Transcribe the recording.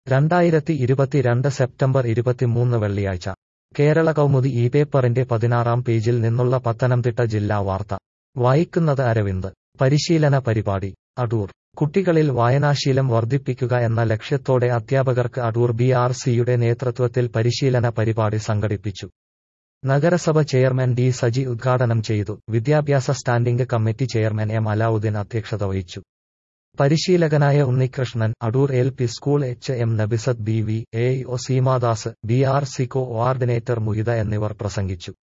രണ്ടായിരത്തി ഇരുപത്തിരണ്ട് സെപ്റ്റംബർ ഇരുപത്തിമൂന്ന് വെള്ളിയാഴ്ച കേരള കൗമുദി ഈ പേപ്പറിന്റെ പതിനാറാം പേജിൽ നിന്നുള്ള പത്തനംതിട്ട ജില്ലാ വാർത്ത വായിക്കുന്നത് അരവിന്ദ് പരിശീലന പരിപാടി അടൂർ കുട്ടികളിൽ വായനാശീലം വർദ്ധിപ്പിക്കുക എന്ന ലക്ഷ്യത്തോടെ അധ്യാപകർക്ക് അടൂർ ബി ആർ സിയുടെ നേതൃത്വത്തിൽ പരിശീലന പരിപാടി സംഘടിപ്പിച്ചു നഗരസഭ ചെയർമാൻ ഡി സജി ഉദ്ഘാടനം ചെയ്തു വിദ്യാഭ്യാസ standing committee chairman M Alauddin അധ്യക്ഷത വഹിച്ചു പരിശീലകനായ Unnikrishnan Adoor L P school H M Nabisath B V A O Seemadas B R C coordinator Muhitha എന്നിവർ പ്രസംഗിച്ചു